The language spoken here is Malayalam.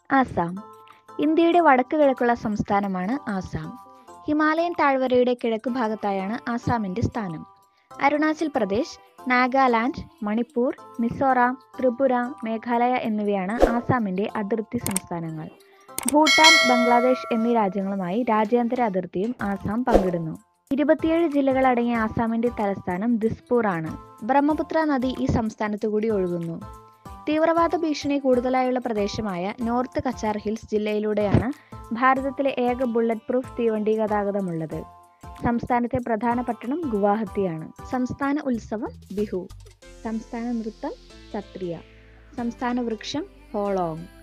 ആസാം ഇന്ത്യയുടെ വടക്ക് കിഴക്കുള്ള സംസ്ഥാനമാണ് ആസാം ഹിമാലയൻ താഴ്വരയുടെ കിഴക്ക് ഭാഗത്തായാണ് ആസാമിന്റെ സ്ഥാനം അരുണാചൽ പ്രദേശ് നാഗാലാൻഡ് മണിപ്പൂർ മിസോറാം ത്രിപുര മേഘാലയ എന്നിവയാണ് ആസാമിന്റെ അതിർത്തി സംസ്ഥാനങ്ങൾ ഭൂട്ടാൻ ബംഗ്ലാദേശ് എന്നീ രാജ്യങ്ങളുമായി രാജ്യാന്തര അതിർത്തിയും ആസാം പങ്കിടുന്നു ഇരുപത്തിയേഴ് ജില്ലകളടങ്ങിയ ആസാമിന്റെ തലസ്ഥാനം ദിസ്പൂർ ആണ് ബ്രഹ്മപുത്ര നദി ഈ സംസ്ഥാനത്തു കൂടി ഒഴുകുന്നു തീവ്രവാദ ഭീഷണി കൂടുതലായുള്ള പ്രദേശമായ നോർത്ത് കച്ചാർ ഹിൽസ് ജില്ലയിലൂടെയാണ് ഭാരതത്തിലെ ഏക ബുള്ളറ്റ് പ്രൂഫ് തീവണ്ടി ഗതാഗതമുള്ളത് സംസ്ഥാനത്തെ പ്രധാന പട്ടണം ഗുവാഹത്തിയാണ് സംസ്ഥാന ഉത്സവം ബിഹു സംസ്ഥാന നൃത്തം സത്രിയ സംസ്ഥാന വൃക്ഷം ഹോളോങ്